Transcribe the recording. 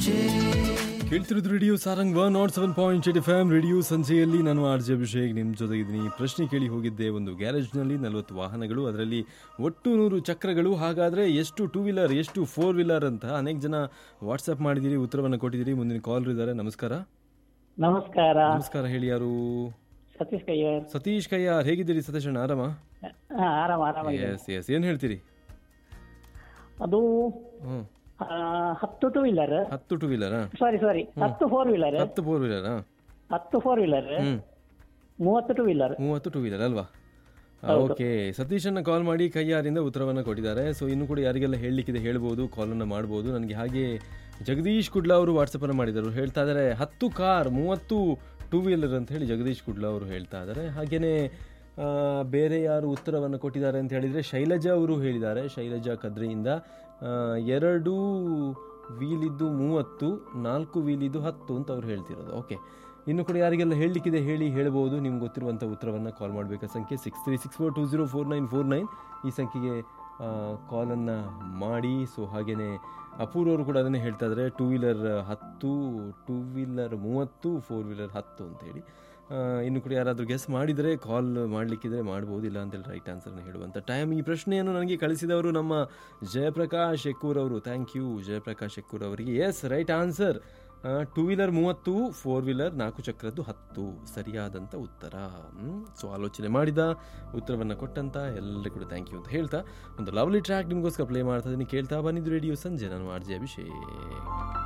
ಸಂಜೆ ಕೇಳ್ತಿರೋದು radio Sarang one nought seven point eight F M radio ಸಂಜೆಯಲ್ಲಿ ನಾನು ಆರ್ ಜೆ ಅಭಿಷೇಕ್ ನಿಮ್ಮ ಜೊತೆಗಿದ್ದೀನಿ ಪ್ರಶ್ನೆ ಕೇಳಿ ಹೋಗಿದ್ದೆ ಒಂದು ಗ್ಯಾರೇಜ್ನಲ್ಲಿ ನಲವತ್ತು ವಾಹನಗಳು ಅದರಲ್ಲಿ ಒಟ್ಟು ನೂರು ಚಕ್ರಗಳು ಹಾಗಾದರೆ ಎಷ್ಟು ಟೂ ವೀಲರ್ ಎಷ್ಟು ಫೋರ್ ವೀಲರ್ ಅಂತ ಅನೇಕ ಜನ ವಾಟ್ಸಪ್ ಮಾಡಿದ್ದೀರಿ ಉತ್ತರವನ್ನು ಕೊಟ್ಟಿದ್ದೀರಿ ಮುಂದಿನ ಕಾಲ್ ಇದ್ದಾರೆ ನಮಸ್ಕಾರ ನಮಸ್ಕಾರ ನಮಸ್ಕಾರ ಹೇಳಿ ಯಾರು ಸತೀಶ್ ಕಯ್ಯರ್ ಸತೀಶ್ ಕಯ್ಯಾರ್ ಹೇಗಿದ್ದೀರಿ ಸತೀಶ್ ಅಣ್ಣ ಆರಾಮ ಹಾ ಆರಾಮ ಆರಾಮಾಗಿದೆ ಎಸ್ ಎಸ್ ಏನು ಹೇಳ್ತೀರಿ ಅದು ಹ್ಞೂ ಆ, ಹತ್ತು ಟೂ ವೀಲರ್ ಹತ್ತು ಟೂ ವೀಲರಾ ಸಾರಿ ಸಾರಿ ಹತ್ತು ಫೋರ್ ವೀಲರ್ ಹತ್ತು ಫೋರ್ ವೀಲರಾ ಹತ್ತು ಫೋರ್ ವೀಲರ್ ಹ್ಞೂ ಮೂವತ್ತು ಟೂ ವೀಲರ್ ಮೂವತ್ತು ಟೂ ವೀಲರ್ ಅಲ್ವಾ ಓಕೆ ಸತೀಶನ್ನ ಕಾಲ್ ಮಾಡಿ ಕೈಯಾರಿಂದ ಉತ್ತರವನ್ನು ಕೊಟ್ಟಿದ್ದಾರೆ ಸೊ ಇನ್ನು ಕೂಡ ಯಾರಿಗೆಲ್ಲ ಹೇಳಲಿಕ್ಕಿದೆ ಹೇಳ್ಬೋದು ಕಾಲನ್ನು ಮಾಡ್ಬೋದು ನನಗೆ ಹಾಗೆ ಜಗದೀಶ್ ಕುಡ್ಲಾ ಅವರು ವಾಟ್ಸಪ್ಪನ್ನು ಮಾಡಿದರು ಹೇಳ್ತಾ ಇದ್ದಾರೆ ಹತ್ತು ಕಾರ್ ಮೂವತ್ತು ಟೂ ವೀಲರ್ ಅಂತ ಹೇಳಿ ಜಗದೀಶ್ ಕುಡ್ಲಾ ಅವರು ಹೇಳ್ತಾ ಇದ್ದಾರೆ ಹಾಗೆಯೇ ಆ, ಬೇರೆ ಯಾರು ಉತ್ತರವನ್ನು ಕೊಟ್ಟಿದ್ದಾರೆ ಅಂತ ಹೇಳಿದರೆ ಶೈಲಜಾ ಅವರು ಹೇಳಿದ್ದಾರೆ ಶೈಲಜಾ ಕದ್ರಿಯಿಂದ ಆ, ಎರಡು ವೀಲಿದ್ದು ಮೂವತ್ತು ನಾಲ್ಕು ವೀಲಿದ್ದು ಹತ್ತು ಅಂತ ಅವ್ರು ಹೇಳ್ತಿರೋದು ಓಕೆ ಇನ್ನು ಕೂಡ ಯಾರಿಗೆಲ್ಲ ಹೇಳಲಿಕ್ಕಿದೆ ಹೇಳಿ ಹೇಳ್ಬೋದು ನಿಮ್ಗೆ ಗೊತ್ತಿರುವಂಥ ಉತ್ತರವನ್ನು ಕಾಲ್ ಮಾಡಬೇಕಾ ಸಂಖ್ಯೆ six three six four two zero four nine four nine ಈ ಸಂಖ್ಯೆಗೆ ಕಾಲನ್ನು ಮಾಡಿ ಸೊ ಹಾಗೆಯೇ ಅಪೂರ್ವರು ಕೂಡ ಅದನ್ನೇ ಹೇಳ್ತಾ ಇದ್ದಾರೆ ಟೂ ವೀಲರ್ ಹತ್ತು ಟೂ ವೀಲರ್ ಮೂವತ್ತು ಫೋರ್ ವೀಲರ್ ಹತ್ತು ಅಂತೇಳಿ ಆ, ಇನ್ನು ಕೂಡ ಯಾರಾದರೂ ಗೆಸ್ ಮಾಡಿದರೆ ಕಾಲ್ ಮಾಡಲಿಕ್ಕಿದ್ರೆ ಮಾಡ್ಬೋದು ಇಲ್ಲ ಅಂತೇಳಿ ರೈಟ್ ಆನ್ಸರ್ನ ಹೇಳುವಂಥ ಟೈಮ್ ಈ ಪ್ರಶ್ನೆಯನ್ನು ನನಗೆ ಕಳಿಸಿದವರು ನಮ್ಮ ಜಯಪ್ರಕಾಶ್ ಎಕ್ಕೂರ್ ಅವರು ಥ್ಯಾಂಕ್ ಯು ಜಯಪ್ರಕಾಶ್ ಎಕ್ಕೂರ್ ಅವರಿಗೆ yes right answer two wheeler ಮೂವತ್ತು ಫೋರ್ ವೀಲರ್ ನಾಲ್ಕು ಚಕ್ರದ್ದು ಹತ್ತು ಸರಿಯಾದಂಥ ಉತ್ತರ ಸೊ ಆಲೋಚನೆ ಮಾಡಿದ ಉತ್ತರವನ್ನು ಕೊಟ್ಟಂತ ಎಲ್ಲರಿಗೂ ಕೂಡ ಥ್ಯಾಂಕ್ ಯು ಅಂತ ಹೇಳ್ತಾ ಒಂದು ಲವ್ಲಿ ಟ್ರ್ಯಾಕ್ ನಿಮಗೋಸ್ಕರ ಪ್ಲೇ ಮಾಡ್ತಾ ಇದ್ದೀನಿ ಕೇಳ್ತಾ ಬಂದಿದ್ದು ರೇಡಿಯೋ ಸಂಜೆ ನಾನು ಆರ್ ಜೆ ಅಭಿಷೇಕ್